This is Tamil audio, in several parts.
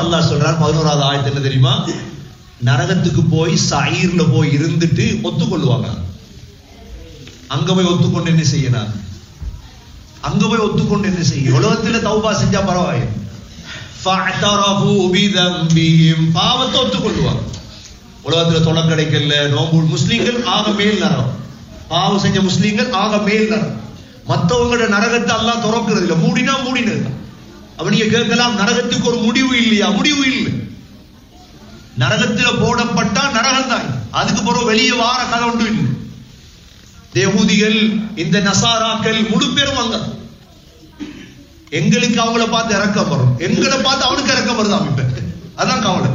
அல்லாஹ் சொல்றார் பதினோராவது ஆயத்து என்ன தெரியுமா நரகத்துக்கு போய் சயீர்ல போய் இருந்துட்டு ஒத்துக்கொள்ளுவாங்க அங்க போய் ஒத்துக்கொண்டு என்ன செய்யணும் அங்க போய் ஒத்துக்கொண்டு என்ன செய்யும் உலகத்துல தௌபா செஞ்சா பரவாயில்லை فَاعْتَرَفُوا بِذَنبِهِمْ பாவத்தை ஒத்துக்கொள்வாங்க உலகத்துல தொலை கிடைக்கல நோம்பு முஸ்லீம்கள் ஆக மேல் நரகம் பாவம் செஞ்ச முஸ்லீம்கள் ஆக மேல் நரகம் மத்தவங்களோட நரகத்தை அல்லாஹ் திறக்கிறது இல்ல மூடினா மூடினது அப்ப நீங்க கேட்கலாம் நரகத்துக்கு ஒரு முடிவு இல்லையா முடிவு இல்லை நரகத்துல போடப்பட்டா நரகம் தான் அதுக்கு பிறகு வெளியே வார கதை ஒன்றும் இல்லை தேவூதிகள் இந்த நசாராக்கள் முழு பேரும் அங்க எங்களுக்கு அவங்கள பார்த்து இறக்கம் வரும் எங்களை பார்த்து அவனுக்கு இறக்கம் வருதாம் இப்ப அதான் கவலை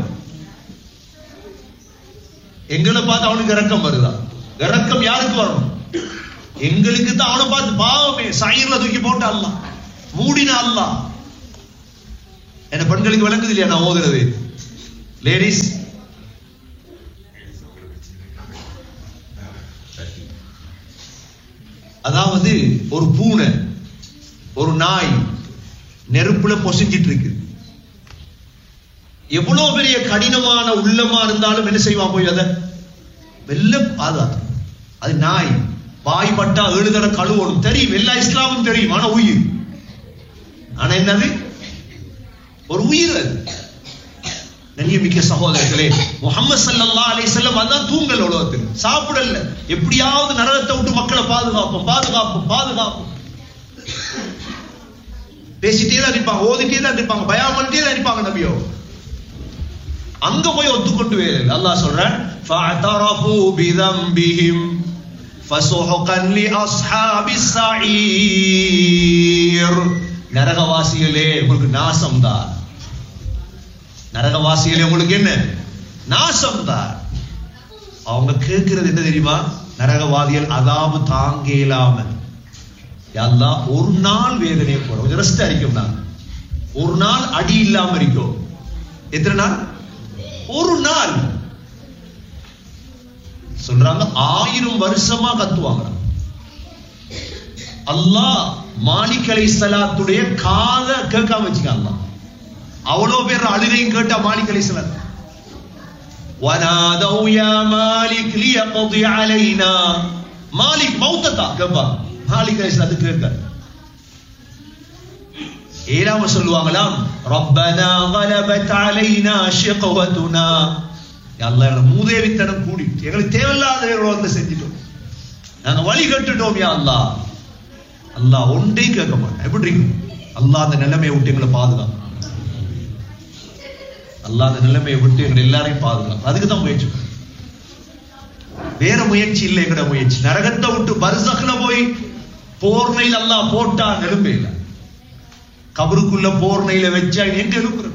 எங்களை பார்த்து அவனுக்கு இறக்கம் வருதா இறக்கம் யாருக்கு வரணும் எங்களுக்கு தான் அவனை பார்த்து பாவமே சயிர்ல தூக்கி போட்டு அல்ல மூடின அல்ல என்ன பெண்களுக்கு விளங்குது இல்லையா நான் ஓதுறது லேடிஸ் அதாவது ஒரு பூனை ஒரு நாய் நெருப்புல பொசிஞ்சிட்டு இருக்கு எவ்வளவு பெரிய கடினமான உள்ளமா இருந்தாலும் என்ன செய்வான் போய் அதை வெல்ல பாதுகாத்து அது நாய் வாய் பட்டா ஏழு தடவை கழுவணும் தெரியும் எல்லா இஸ்லாமும் தெரியும் ஆனா உயிர் ஆனா என்னது ஒரு உயிர் அது நன்றியமிக்க சகோதரர்களே முகமது சல்லல்லாஹு அலைஹி வஸல்லம் அதான் தூங்கல் உலகத்தில் சாப்பிடல எப்படியாவது நரகத்தை விட்டு மக்களை பாதுகாப்போம் பாதுகாப்போம் பாதுகாப்போம் பேசிட்டே தான் இருப்பாங்க ஓதிட்டே தான் இருப்பாங்க பயம் பண்ணிட்டே தான் இருப்பாங்க நபியோ அங்க போய் ஒத்துக்கொண்டு வேறு அல்லாஹ் சொல்றான் فَاعْتَرَفُوا بِذَنبِهِمْ فَسُحُقًا لِأَصْحَابِ السَّعِيرِ நரகவாசிகளே உங்களுக்கு நாசம் தான் நரகவாசிகளே உங்களுக்கு என்ன நாசம் தான் அவங்க கேட்கிறது என்ன தெரியுமா நரகவாதிகள் அதாபு தாங்க இயலாம அல்லா ஒரு நாள் வேதனையை போறோம் கொஞ்சம் ரெஸ்ட் அடிக்கும் நான் ஒரு நாள் அடி இல்லாம இருக்கும் எத்தனை நாள் ஒரு நாள் சொல்றாங்க ஆயிரம் வருஷமா கத்துவாங்க அல்லாஹ் மாலிக் அலை சலாத்துடைய காத கேட்காம வச்சுக்காங்க அவ்வளவு பேர் அழுகையும் கேட்டா மாலிக் அலை சலாத் ونادوا يا مالك ليقضي علينا مالك موتتا கேப்பா மாலிக் அலை சலாத்து கேட்க ஏழாம சொல்லுவாங்களாம் ரப்பனா غلبت علينا شقوتنا அல்லாஹ் எங்களை மூதேவித்தனம் கூடி எங்களுக்கு தேவையில்லாத வந்து செஞ்சிட்டோம் நாங்க வழி கட்டுட்டோம் யா அல்லாஹ் அல்லாஹ் ஒன்றே கேட்க மாட்டேன் எப்படி இருக்கு அல்லாஹ் அந்த நிலைமையை விட்டு எங்களை பாதுகாக்கும் அல்லாஹ் அந்த நிலைமையை விட்டு எங்களை எல்லாரையும் பாதுகாக்கும் அதுக்கு தான் முயற்சி பண்ணணும். வேற முயற்சி இல்லை எங்கட முயற்சி நரகத்தை விட்டு பர்சக்ல போய் போர்னையில் அல்லாஹ் போட்டா நெரும்பே இல்லை கபருக்குள்ள போர்னையில வச்சா எங்க எழுப்புறது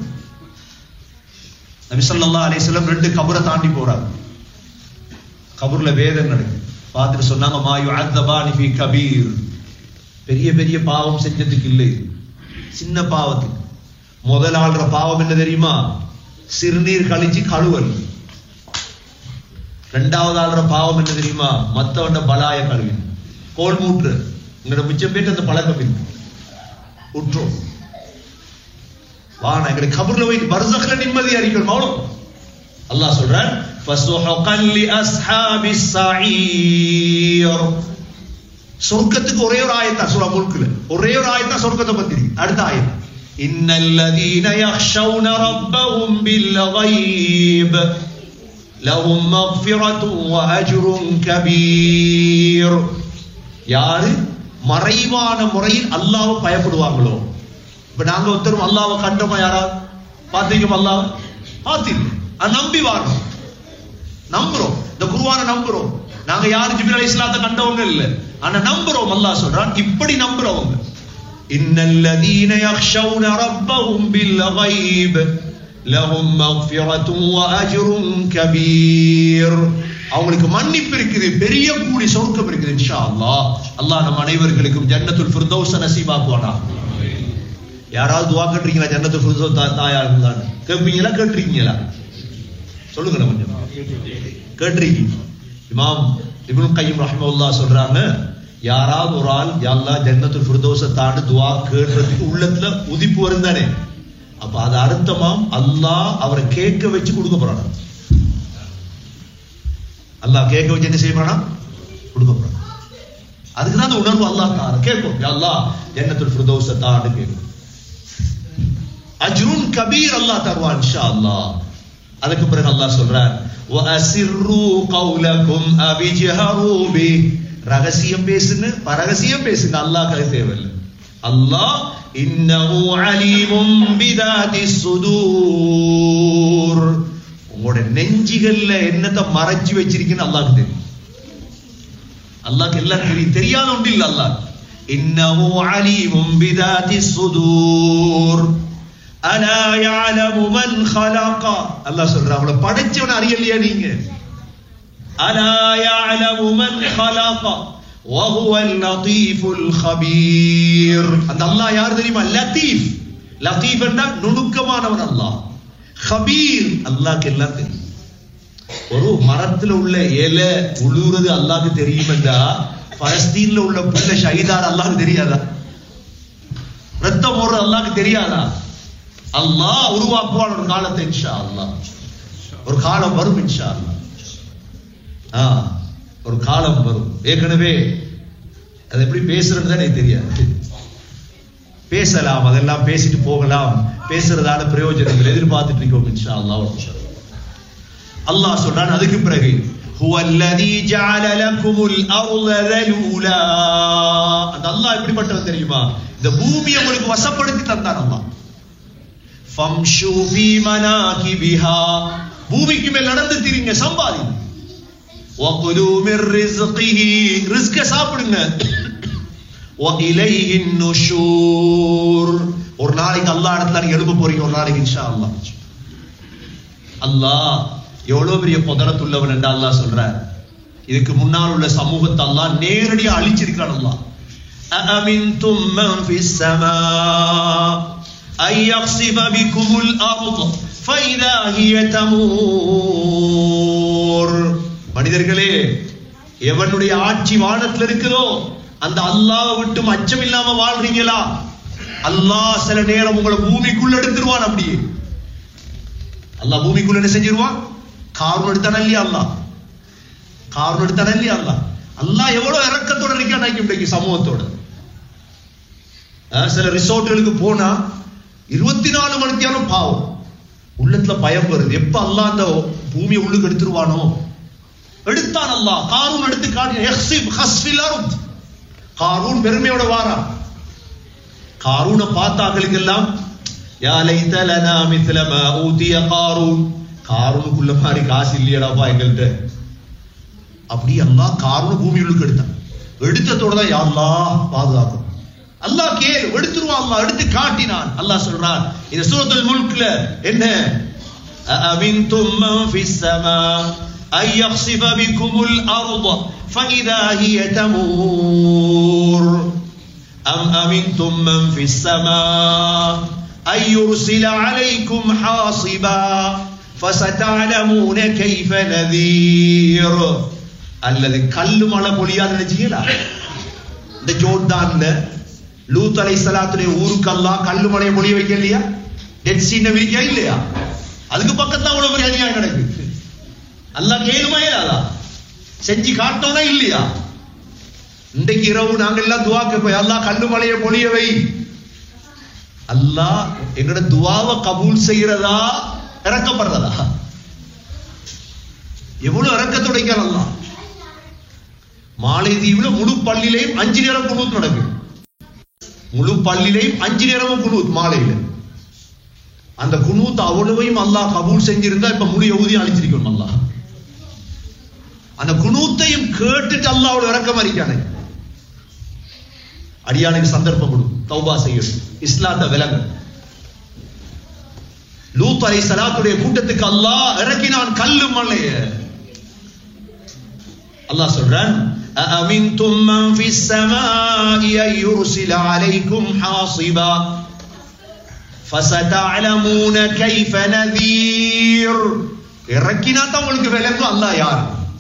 நபி ஸல்லல்லாஹு அலைஹி வஸல்லம் ரெண்டு கபரை தாண்டி போறாங்க கபர்ல வேதனை நடக்குது பார்த்துட்டு சொன்னாங்க மா யுஅத்தபானி ஃபீ கபீர் பெரிய பெரிய பாவம் செஞ்சதுக்கு இல்லை சின்ன பாவத்துக்கு முதல் ஆள்ற பாவம் என்ன தெரியுமா சிறுநீர் கழிச்சு கழுவல் ரெண்டாவது ஆள்ற பாவம் என்ன தெரியுமா மத்தவண்ட பலாய கழுவி கோல் மூற்று உங்களோட மிச்சம் பேருக்கு அந்த பழக்கம் இருக்கு உற்றோம் வானா எங்களுக்கு கபர்ல போய் பர்சக்ல நிம்மதியா இருக்கணும் அவ்வளவு அல்லாஹ் சொல்றான் فَسُحْقًا لِأَصْحَابِ السَّعِيرِ சொர்க்கத்துக்கு ஒரே ஒரு ஆயத்தா சூரா முல்குல ஒரே ஒரு ஆயத்தா சொர்க்கத்தை பத்தி இருக்கு. அடுத்த ஆயத் إِنَّ الَّذِينَ يَخْشَوْنَ رَبَّهُمْ بِالْغَيْبِ لَهُمْ مَغْفِرَةٌ وَأَجْرٌ كَبِيرٌ யாரு மறைவான முறையில் அல்லாஹ்வை பயப்படுவாங்களோ இப்ப நாங்க ஒருத்தரும் அல்லாஹ்வை கண்டோமா யாராவது பாத்தீங்க அல்லாஹ் பாத்தீங்க அது நம்பி வாரோம் நம்புறோம் இந்த குருவான நம்புறோம் நாங்க யாரு ஜிபிர் அலி இஸ்லாத்தை கண்டவங்க இல்ல ஆனா நம்புறோம் அல்லாஹ் சொல்றான் இப்படி நம்புறவங்க இன்னல்லதீன யக்ஷௌன ரப்பஹும் பில் غيب லஹும் மக்ஃபிரத்தும் வ அஜ்ரும் கபீர் அவங்களுக்கு மன்னிப்பு இருக்குது பெரிய கூலி சொர்க்கம் இருக்குது இன்ஷா அல்லாஹ் அல்லாஹ் நம் அனைவர்களுக்கும் ஜன்னத்துல் ஃபிர்தௌஸ நசீபாக்குவானா யாராவது துவா கேட்டிருக்கீங்களா ஜன்னத்துல் ஃபிர்தௌஸ் தா- தாயா இருந்தான்னு கேட்பீங்களா கேட்டிருக்கீங்களா சொல்லுங்க நம்ம கொஞ்சம் கேட்டிருக்கீங்க இமாம் இப்னு கையம் ரஹ்மத்துல்லாஹ் சொல்றாங்க யாராவது ஒரு ஆள் யா அல்லாஹ் ஜன்னத்துல் ஃபிர்தௌஸ தாண்டு துவா கேட்றதுக்கு உள்ளத்துல உதிப்பு வரும் தானே அப்ப அது அர்த்தமாம் அல்லாஹ் அவரை கேட்க வச்சு கொடுக்க போறானா அல்லாஹ் கேட்க வச்சு என்ன செய்ய போறானா கொடுக்க போறான் அதுக்கு தான் அந்த உணர்வு அல்லாஹ் தார கேட்கும் யா அல்லாஹ் ஜன்னத்துல் ஃபிர்தௌஸ தான்னு கேட்கும் அஜ்ருன் கபீர் அல்லாஹ் தருவான் இன்ஷா அல்லாஹ் அதுக்கு பிறகு அல்லாஹ் சொல்றார் وَأَسِرُّوا قَوْلَكُمْ أَوِ اجْهَرُوا بِهِ ரகசியம் பேசுங்க பரகசியம் பேசுங்க அல்லாஹ் கதை தேவையில்லை அல்லாஹ் இன்னஹு அலீமும் பிதாதி சுதூர் உங்களோட நெஞ்சிகள்ல என்னத்தை மறைச்சு வச்சிருக்கீன்னு அல்லாஹ்க்கு தெரியும் அல்லாஹ்க்கு எல்லாம் தெரியும் தெரியாத ஒன்று இல்ல அல்லாஹ் இன்னஹு அலீமும் பிதாதி சுதூர் அலா யஅலமு மன் خلق அல்லாஹ் சொல்றான் அவளை படைச்சவன அறியலையா நீங்க அலா யஅலமு மன் خلق وهو اللطيف الخبير அந்த அல்லாஹ் யார் தெரியுமா லத்தீஃப் லத்தீஃப் என்றா நுணுக்கமானவன் அல்லாஹ் خبير அல்லாஹ்க்கு எல்லாம் தெரியும் ஒரு மரத்துல உள்ள இலை உழுவுறது அல்லாஹ்க்கு தெரியும் என்றா பலஸ்தீன்ல உள்ள புள்ள ஷஹீதார் அல்லாஹ்க்கு தெரியாதா ரத்தம் ஓடுறது அல்லாஹ்க்கு தெரியாதா அல்லாஹ் உருவாக்குவான் ஒரு காலத்தை இன்ஷா அல்லாஹ் ஒரு காலம் வரும் இன்ஷா அல்லாஹ் ஆ, ஒரு காலம் வரும் ஏற்கனவே அது எப்படி பேசுறது தான் எனக்கு தெரியாது பேசலாம் அதெல்லாம் பேசிட்டு போகலாம் பேசுறதால பிரயோஜனங்கள் எதிர்பார்த்துட்டு இருக்கோம் இன்ஷா அல்லாஹ் ஒரு நிமிஷம். அல்லாஹ் சொல்றான் அதுக்கு பிறகு هو الذي جعل لكم الارض ذلولا அந்த அல்லாஹ் எப்படிப்பட்டவன் தெரியுமா இந்த பூமியை உங்களுக்கு வசப்படுத்தி தந்தான் அல்லாஹ் ஃபம்ஷு ஃபீ மனாகிபிஹா பூமிக்கு மேல் நடந்து திரிங்க சம்பாதி வகுலு மிர் ரிஸ்கிஹி ரிஸ்க சாப்பிடுங்க وإليه النشور ஒரு நாளைக்கு அல்லாஹ் இடத்துல நீங்க எழுப்ப போறீங்க ஒரு நாளைக்கு இன்ஷா அல்லாஹ் அல்லாஹ் எவ்வளவு பெரிய புதரத்துள்ளவன் என்று அல்லாஹ் சொல்றார் இதுக்கு முன்னால் உள்ள சமூகத்தை அல்லாஹ் நேரடியா அழிச்சிருக்கான் அல்லாஹ் أأمنتم من في السماء أن يخسف بكم الأرض فإذا هي تمور மனிதர்களே எவனுடைய ஆட்சி வானத்துல இருக்குதோ அந்த அல்லாஹ் விட்டும் அச்சம் இல்லாம வாழ்றீங்களா அல்லாஹ் சில நேரம் உங்களை பூமிக்குள்ள எடுத்துருவான் அப்படியே அல்லாஹ் பூமிக்குள்ள என்ன செஞ்சிருவான் காரணம் எடுத்தான இல்லையா அல்லாஹ் காரணம் எடுத்தான இல்லையா அல்லாஹ் அல்லாஹ் எவ்வளவு இறக்கத்தோட இருக்கான் இன்றைக்கு சமூகத்தோட அஹ் சில ரிசோர்ட்டுகளுக்கு போனா இருபத்தி நாலு மணி நேரம் பாவம் உள்ளத்துல பயம் வருது எப்ப அல்லாஹ் அந்த பூமியை உள்ளுக்கு எடுத்துருவானோ எடுத்தான் அல்லாஹ் காரூன் எடுத்து காட்டி எஹ்சிப் ஹஸ்ஃபில் அர்த் காரூன் பெருமையோட வாரான் காரூனை பார்த்தாக்களுக்கு எல்லாம் யா லைத லனா மித்ல மா ஊதிய காரூன் காரூனுக்குள்ள மாதிரி காசு இல்லையடாப்பா எங்கள்கிட்ட அப்படி அல்லாஹ் காரூன் பூமியுள்ளுக்கு எடுத்தான் எடுத்ததோட தான் யா அல்லாஹ் பாதுகாக்கும் அல்லாஹ் கேள் எடுத்துருவான் அல்லாஹ் எடுத்து காட்டினான் அல்லாஹ் சொல்றான் இந்த சூரத்துல் முல்க்ல என்ன أأمنتم من في السماء أن يخسف بكم الأرض فإذا هي تمور أم أمنتم من في السماء أن يرسل عليكم حاصبا فستعلمون كيف نذير அல்லது கல்லு மழை பொழியாது நினைச்சீங்களா இந்த ஜோர்டான்ல லூத் அலை சலாத்துடைய ஊருக்கெல்லாம் கல்லு மலையை பொழிய வைக்க இல்லையா டெட் சீன விரிக்கா இல்லையா அதுக்கு பக்கத்துல அவ்வளவு பெரிய அநியாயம் நடக்குது அல்லாஹ் கேளுமா இல்லாதா செஞ்சு காட்டோனா இல்லையா இன்றைக்கு இரவு நாங்க எல்லாம் துவா கேட்போம் அல்லாஹ் கல்லு மலையை பொழிய வை அல்லாஹ் எங்கட துவாவை கபூல் செய்யறதா இறக்கப்படுறதா எவ்வளவு இறக்கத்தோட இருக்கான் அல்லாஹ் மாலைதீவுல முழு பள்ளியிலையும் அஞ்சு நேரம் குனூத் நடக்குது முழு பள்ளியிலையும் அஞ்சு நேரமும் குனூத் மாலையில அந்த குனூத் அவ்வளவையும் அல்லாஹ் கபூல் செஞ்சிருந்தா இப்ப முழு யகுதியும் அழிச்சிருக்கணும் அல்லாஹ் அந்த குனூத்தையும் கேட்டுட்டு அல்லாஹ் அவ்வளவு இறக்கம் அறிக்கானே அடியானுக்கு சந்தர்ப்பம் கொடு தௌபா செய்யும் இஸ்லாத்த விலங்கு லூத் அலை சலாத்துடைய கூட்டத்துக்கு அல்லாஹ் இறக்கினான் கல்லு மலைய அல்லாஹ் சொல்றான் أأمنتم من في السماء أن يرسل عليكم حاصبا فستعلمون كيف نذير இறக்கினா தான் உங்களுக்கு விளங்கும் அல்லாஹ் யார்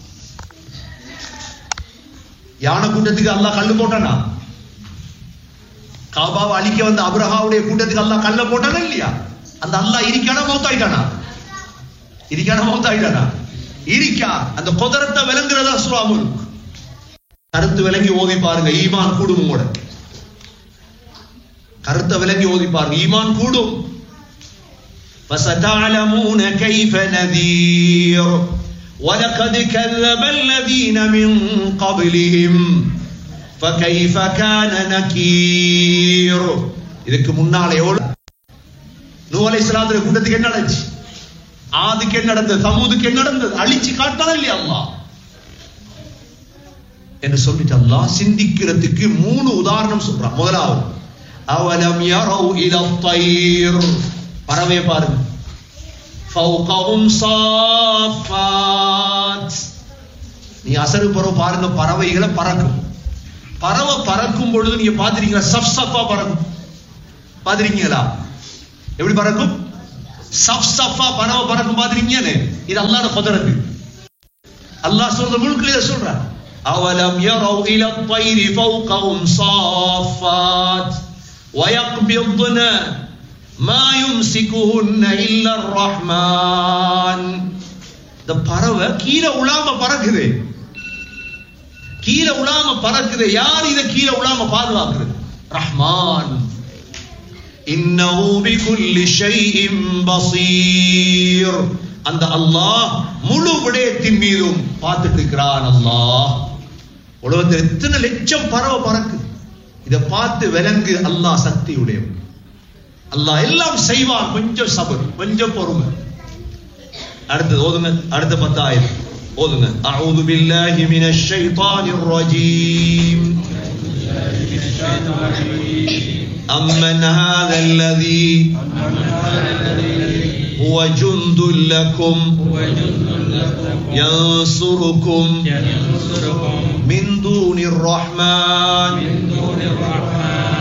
யானை கூட்டத்துக்கு அல்லாஹ் கல்லு போட்டானா காபாவை அழிக்க வந்த அப்ரஹாவுடைய கூட்டத்துக்கு அல்லாஹ் கல்ல போட்டானா இல்லையா அந்த அல்லாஹ் இருக்கானா மௌத்தாயிட்டானா இருக்கானா மௌத்தாயிட்டானா இருக்கா அந்த குதிரத்தை விளங்குறதா சூரா முல்க் கருத்து விளங்கி ஓதி பாருங்க ஈமான் கூடும் உங்களோட கருத்தை விளங்கி ஓதி பாருங்க ஈமான் கூடும் فستعلمون كيف نذير ولقد كذب الذين من قبلهم فكيف كان نكير இதுக்கு முன்னால எவ்வளவு நூ அலைஹிஸ்ஸலாத்துடைய கூட்டத்துக்கு என்ன நடந்துச்சு ஆதுக்கு என்ன நடந்தது சமூதுக்கு என்ன நடந்தது அழிச்சு காட்டானா இல்லையா அல்லாஹ் என்று சொல்லிட்டு அல்லாஹ் சிந்திக்கிறதுக்கு மூணு உதாரணம் சொல்றான் முதலாவது அவலம் யரவு இல தயிர் பறவை பாருங்க ஃபௌகஹும் சாஃபாத் நீ அசரு பறவை பாருங்க பறவைகளை பறக்கும் பறவை பறக்கும் பொழுது நீங்க பாத்திருக்கீங்களா சப் சஃபா பறக்கும் பாத்திருக்கீங்களா எப்படி பறக்கும் சப் சஃபா பறவை பறக்கும் பாத்திருக்கீங்கன்னு இது அல்லாஹ்ட குதிரத்து அல்லாஹ் சொல்ற முழுக்க இதை சொல்றான் أولم يروا إلى الطير فوقهم صافات ويقبضن ما يمسكهن إلا الرحمن இந்த பறவை கீழே உலாம பறக்குது கீழே உலாம பறக்குது யார் இதை கீழே உலாம பாதுகாக்கிறது ரஹ்மான் இன்னஹு பிகுல்லி ஷைஇன் பஸீர் அந்த அல்லாஹ் முழு விடயத்தின் மீதும் பார்த்துட்டு இருக்கிறான் அல்லாஹ் உலகத்தில் எத்தனை லட்சம் பறவை பறக்குது இதை பார்த்து விலங்கு அல்லாஹ் சக்தி உடையவன் அல்லாஹ் எல்லாம் செய்வான் கொஞ்சம் சபர் கொஞ்சம் பொறுமை அடுத்தது ஓதுங்க அடுத்த பத்தாயிரம் ஓதுங்க அவுது பில்லாஹி மினஷ் ஷைத்தானிர் ரஜீம் أمن هذا الذي هو جند لكم ينصركم من دون الرحمن